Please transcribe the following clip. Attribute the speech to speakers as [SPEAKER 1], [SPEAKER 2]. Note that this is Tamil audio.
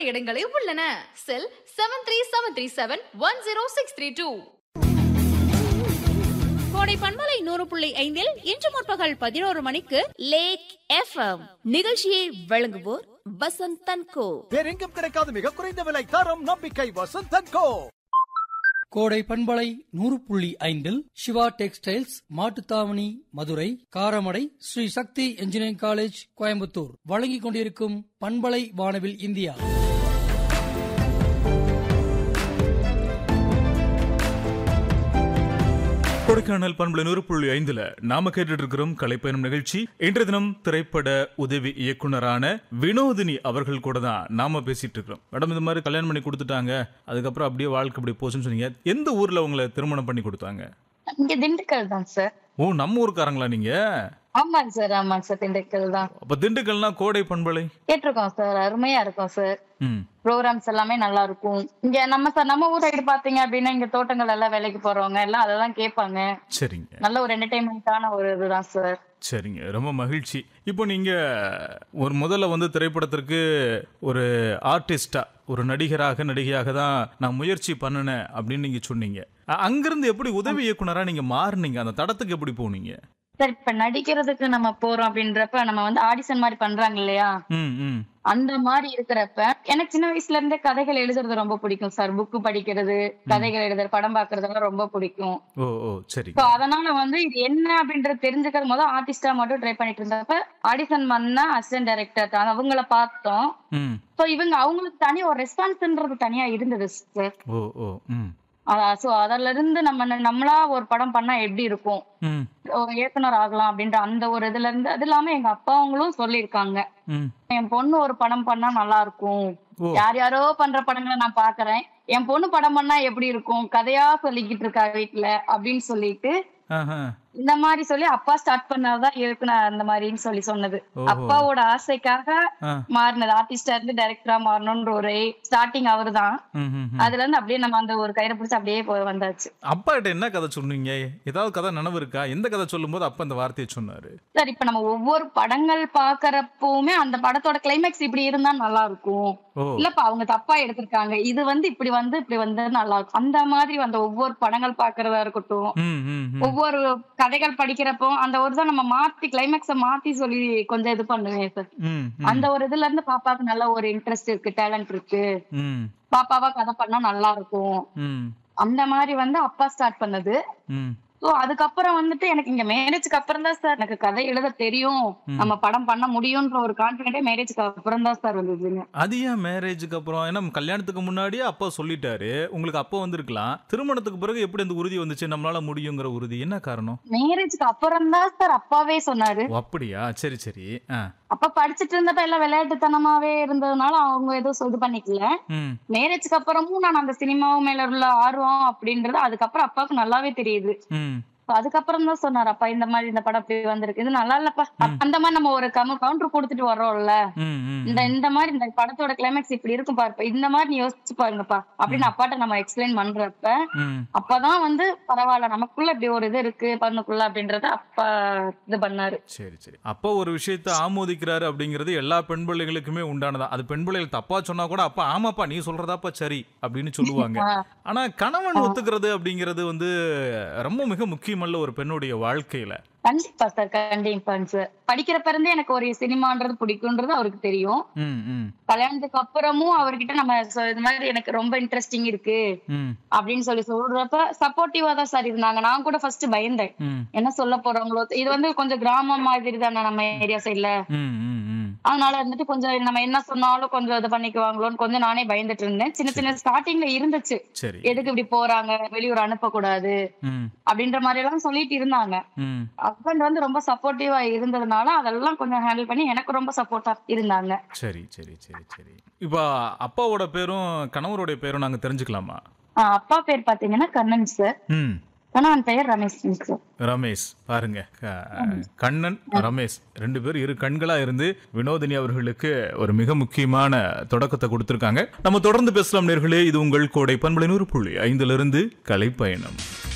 [SPEAKER 1] இடங்களே உள்ளன cell seven three seven three seven one zero six three two
[SPEAKER 2] கோடை பண்பலை நூறு புள்ளி ஐந்தில் இன்று முற்பகல் பதினோரு மணிக்கு லேக் எஃப்எம் நிகழ்ச்சியை வழங்குவோர் வசந்த் தன்கோ
[SPEAKER 3] வேறெங்கும் கிடைக்காத மிக குறைந்த விலை தரம் நம்பிக்கை வசந்தன் கோ
[SPEAKER 4] கோடை பண்பலை நூறு புள்ளி ஐந்தில் Shiva textiles Mattuthavani Madurai Karamadai Sri Shakti engineering college Coimbatore வழங்கிக் கொண்டிருக்கும் பண்பலை வானவில் இந்தியா
[SPEAKER 5] கொடைக்கானல் பண்புல நூறு புள்ளி ஐந்துல நாம கேட்டுட்டு இருக்கிறோம் கலைப்பயணம் நிகழ்ச்சி இன்றைய தினம் திரைப்பட உதவி இயக்குனரான வினோதினி அவர்கள் கூட தான் நாம பேசிட்டு இருக்கிறோம் மேடம் இந்த மாதிரி கல்யாணம் பண்ணி கொடுத்துட்டாங்க அதுக்கப்புறம் அப்படியே வாழ்க்கை அப்படி போச்சுன்னு சொன்னீங்க எந்த ஊர்ல உங்களை திருமணம் பண்ணி கொடுத்தாங்க
[SPEAKER 6] இங்க திண்டுக்கல் தான் சார்
[SPEAKER 5] ஓ நம்ம ஊருக்காரங்களா நீங்க
[SPEAKER 6] ஆமாங்க சார் ஆமாங்க சார் திண்டுக்கல் தான்
[SPEAKER 5] அப்ப திண்டுக்கல்னா கோடை பண்பலை
[SPEAKER 6] கேட்டிருக்கோம் சார் அருமையா இருக்கும் சார்
[SPEAKER 5] ம்
[SPEAKER 6] ப்ரோக்ராம்ஸ் எல்லாமே நல்லா இருக்கும் இங்க நம்ம சார் நம்ம ஊர் சைடு பாத்தீங்க அப்படின்னா இங்க தோட்டங்கள் எல்லாம் வேலைக்கு போறவங்க எல்லாம் அதெல்லாம் கேட்பாங்க
[SPEAKER 5] சரிங்க
[SPEAKER 6] நல்ல ஒரு என்டர்டைன்மெண்டான ஒரு இதுதான் சார்
[SPEAKER 5] சரிங்க ரொம்ப மகிழ்ச்சி இப்போ நீங்க ஒரு முதல்ல வந்து திரைப்படத்திற்கு ஒரு ஆர்டிஸ்டா ஒரு நடிகராக நடிகையாக தான் நான் முயற்சி பண்ணினேன் அப்படின்னு நீங்க சொன்னீங்க அ- அங்கிருந்து எப்படி உதவி இயக்குனரா நீங்க மாறுனீங்க அந்த தடத்துக்கு எப்படி போனீங்க
[SPEAKER 6] சார் இப்ப நடிக்கிறதுக்கு நம்ம போறோம் அப்படின்றப்ப நம்ம வந்து ஆடிஷன் மாதிரி பண்றாங்க இல்லையா
[SPEAKER 5] ம் ம்
[SPEAKER 6] அந்த மாதிரி இருக்கிறப்ப எனக்கு சின்ன வயசுல இருந்தே கதைகள் எழுதுறது ரொம்ப பிடிக்கும் சார் புக்கு படிக்கிறது கதைகள் எழுதுறது படம் பாக்குறதெல்லாம் ரொம்ப பிடிக்கும்
[SPEAKER 5] ஓ ஓ சரி
[SPEAKER 6] சோ அதனால வந்து இது என்ன அப்படின்றது தெரிஞ்சுக்கிறது முதல் ஆர்டிஸ்டா மட்டும் ட்ரை பண்ணிட்டு இருந்தப்ப ஆடிஷன் பண்ண அசிஸ்டன்ட் டைரக்டர் தான் அவங்கள பார்த்தோம்
[SPEAKER 5] ம்
[SPEAKER 6] சோ இவங்க அவங்களுக்கு தனி ஒரு ரெஸ்பான்ஸ்ன்றது தனியா இருந்தது சார்
[SPEAKER 5] ஓ ஓ ம்
[SPEAKER 6] சோ அதுல இருந்து நம்ம ந- நம்மளா ஒரு படம் பண்ணா எப்படி இருக்கும்
[SPEAKER 5] ம்
[SPEAKER 6] ஒரு இயக்குனர் ஆகலாம் அப்படின்ற அந்த ஒரு இதுல இருந்து அது இல்லாம எங்க அப்பா அவங்களும் சொல்லியிருக்காங்க
[SPEAKER 5] ம்
[SPEAKER 6] என் பொண்ணு ஒரு படம் பண்ணா நல்லா இருக்கும்
[SPEAKER 5] ஓ
[SPEAKER 6] யார் யாரோ பண்ற படங்களை நான் பாக்குறேன் என் பொண்ணு படம் பண்ணா எப்படி இருக்கும் கதையா சொல்லிக்கிட்டு இருக்கா வீட்டுல அப்படின்னு சொல்லிட்டு
[SPEAKER 5] ஆஹா.
[SPEAKER 6] இந்த மாதிரி சொல்லி அப்பா ஸ்டார்ட் பண்ணாதான் இயக்குனர் அந்த மாதிரின்னு சொல்லி சொன்னது
[SPEAKER 5] ஓஹோ.
[SPEAKER 6] அப்பாவோட ஆசைக்காக
[SPEAKER 5] ஆ.
[SPEAKER 6] மாறினது ஆர்டிஸ்டா இருந்து டைரக்டரா மாறணும்ன்ற ஒரு ஸ்டார்டிங் அவர்தான்
[SPEAKER 5] ம், ம், ம்.
[SPEAKER 6] அதுல இருந்து அப்படியே நம்ம அந்த ஒரு கயிறை பிடிச்சு அப்படியே போய் வந்தாச்சு
[SPEAKER 5] அப்பா கிட்ட என்ன கதை சொன்னீங்க ஏதாவது கதை நினைவு இருக்கா எந்த கதை சொல்லும்போது அப்பா இந்த வார்த்தையை சொன்னாரு
[SPEAKER 6] சார் இப்ப நம்ம ஒவ்வொரு படங்கள் பாக்குறப்பவுமே அந்த படத்தோட கிளைமேக்ஸ் இப்படி இருந்தா நல்லா இருக்கும்
[SPEAKER 5] ஓ
[SPEAKER 6] இல்லப்பா அவங்க தப்பா எடுத்திருக்காங்க இது வந்து இப்படி வந்து இப்படி வந்து நல்லா இருக்கும் அந்த மாதிரி அந்த ஒவ்வொரு படங்கள் பாக்குறதா இருக்கட்டும்
[SPEAKER 5] ம் ம் ம்.
[SPEAKER 6] ஒவ்வொரு கதைகள் படிக்கிறப்போ அந்த ஒரு தான் நம்ம மாத்தி கிளைமேக்ஸ மாத்தி சொல்லி கொஞ்சம் இது பண்ணுவேன் சார்
[SPEAKER 5] ம் ம்.
[SPEAKER 6] அந்த ஒரு இதுல இருந்து பாப்பாக்கு நல்ல ஒரு இன்ட்ரெஸ்ட் இருக்கு டேலண்ட் இருக்கு
[SPEAKER 5] ம்
[SPEAKER 6] பாப்பாவா கதை பண்ணா நல்லா இருக்கும்
[SPEAKER 5] ம்
[SPEAKER 6] அந்த மாதிரி வந்து அப்பா ஸ்டார்ட் பண்ணது
[SPEAKER 5] ம்
[SPEAKER 6] சோ அதுக்கப்புறம் வந்துட்டு எனக்கு இங்க மேரேஜ்க்கு அப்புறம் தான் சார் எனக்கு கதை எழுத தெரியும் நம்ம படம் பண்ண முடியும்ன்ற ஒரு கான்பிடென்டே மேரேஜ்க்கு அப்புறம் தான் சார் வந்ததுங்க
[SPEAKER 5] அது ஏன் மேரேஜுக்கு அப்புறம் ஏன்னா கல்யாணத்துக்கு முன்னாடியே அப்பா சொல்லிட்டாரு உங்களுக்கு அப்பா வந்திருக்கலாம் திருமணத்துக்கு பிறகு எப்படி அந்த உறுதி வந்துச்சு நம்மளால முடியுங்கிற உறுதி என்ன காரணம்
[SPEAKER 6] மேரேஜ்க்கு அப்புறம் தான் சார் அப்பாவே சொன்னாரு
[SPEAKER 5] ஓ, அப்படியா சரி சரி ஆ
[SPEAKER 6] அப்பா படிச்சிட்டு இருந்தப்ப எல்லாம் விளையாட்டுத்தனமாவே இருந்ததுனால அவங்க எதுவும் இது பண்ணிக்கல
[SPEAKER 5] ம்
[SPEAKER 6] மேரேஜ்க்கு அப்புறமும் நான் அந்த சினிமா மேல உள்ள ஆர்வம் அப்படின்றது அதுக்கப்புறம் அப்பாவுக்கு நல்லாவே தெரியுது
[SPEAKER 5] ம்
[SPEAKER 6] So அதுக்கப்புறம் தான் சொன்னார் அப்பா இந்த மாதிரி இந்த படம் இப்படி வந்திருக்கு இது நல்லா இல்லப்பா அந்த மாதிரி நம்ம ஒரு கவுண்டர் கொடுத்துட்டு வர்றோம்ல
[SPEAKER 5] ம் ம்
[SPEAKER 6] இந்த இந்த மாதிரி இந்த படத்தோட கிளைமேக்ஸ் இப்படி இருக்கும் பாருப்பா இந்த மாதிரி நீ யோசிச்சு பாருங்கப்பா அப்படின்னு அப்பாட்ட நம்ம எக்ஸ்பிளைன் பண்றப்ப
[SPEAKER 5] ம்
[SPEAKER 6] அப்பதான் வந்து பரவாயில்ல நமக்குள்ள இப்படி ஒரு இது இருக்கு பண்ணுக்குள்ள அப்படின்றத அப்பா இது பண்ணாரு
[SPEAKER 5] சரி சரி அப்பா ஒரு விஷயத்த ஆமோதிக்கிறாரு அப்படிங்கிறது எல்லா பெண் பிள்ளைகளுக்குமே உண்டானதா அது பெண் பிள்ளைகள் தப்பா சொன்னா கூட அப்பா ஆமாப்பா நீ சொல்றதாப்பா சரி அப்படின்னு சொல்லுவாங்க
[SPEAKER 6] ஆ.
[SPEAKER 5] ஆனா கணவன் ஒத்துக்கிறது அப்படிங்கிறது வந்து ரொம்ப மிக முக்கியமல்ல ஒரு பெண்ணுடைய வாழ்க்கையில
[SPEAKER 6] கண்டிப்பா சார் கண்டிப்பாங்க சார் படிக்கிறப்ப இருந்தே எனக்கு ஒரு சினிமான்றது பிடிக்கும்ன்றது அவருக்கு தெரியும்
[SPEAKER 5] ம் ம்
[SPEAKER 6] கல்யாணத்துக்கு அப்புறமும் அவர்கிட்ட நம்ம சொ- இது மாதிரி எனக்கு ரொம்ப இன்ட்ரெஸ்டிங் இருக்கு
[SPEAKER 5] ம்
[SPEAKER 6] அப்படின்னு சொல்லி சொல்றப்ப சப்போர்ட்டிவா தான் சார் இருந்தாங்க நான் கூட ஃபர்ஸ்ட் பயந்தேன்
[SPEAKER 5] ம்
[SPEAKER 6] என்ன சொல்ல போறாங்களோ இது வந்து கொஞ்சம் கிராமம் மாதிரி தானே நம்ம ஏரியா சைட்ல
[SPEAKER 5] ம் ம் ம்
[SPEAKER 6] அதனால இருந்துட்டு கொஞ்சம் நம்ம என்ன சொன்னாலும் கொஞ்சம் இது பண்ணிக்குவாங்களோன்னு கொஞ்சம் நானே பயந்துட்டு இருந்தேன் சின்ன சின்ன ஸ்டார்டிங்ல இருந்துச்சு
[SPEAKER 5] சரி
[SPEAKER 6] எதுக்கு இப்படி போறாங்க வெளியூர் அனுப்ப கூடாது
[SPEAKER 5] ம்
[SPEAKER 6] அப்படின்ற மாதிரி எல்லாம் சொல்லிட்டு இருந்தாங்க
[SPEAKER 5] ம்
[SPEAKER 6] ஹஸ்பண்ட் வந்து ரொம்ப சப்போர்ட்டிவா இருந்ததுனால அதெல்லாம் கொஞ்சம் ஹேண்டில் பண்ணி எனக்கு ரொம்ப சப்போர்ட்டா இருந்தாங்க
[SPEAKER 5] சரி சரி சரி சரி இப்போ அப்பாவோட பேரும் கணவருடைய பேரும் நாங்க தெரிஞ்சுக்கலாமா
[SPEAKER 6] ஆஹ் அப்பா பேர் பாத்தீங்கன்னா கண்ணன் சார்
[SPEAKER 5] ம்
[SPEAKER 6] கணவன் பெயர் ரமேஷ் சார்
[SPEAKER 5] ரமேஷ் பாருங்க க- கண்ணன் ரமேஷ் ரெண்டு பேரும் இரு கண்களா இருந்து வினோதினி அவர்களுக்கு ஒரு மிக முக்கியமான தொடக்கத்தை கொடுத்திருக்காங்க நம்ம தொடர்ந்து பேசலாம் நேர்களே இது உங்கள் கோடை பண்பலை நூறு புள்ளி ஐந்துல இருந்து கலைப்பயணம்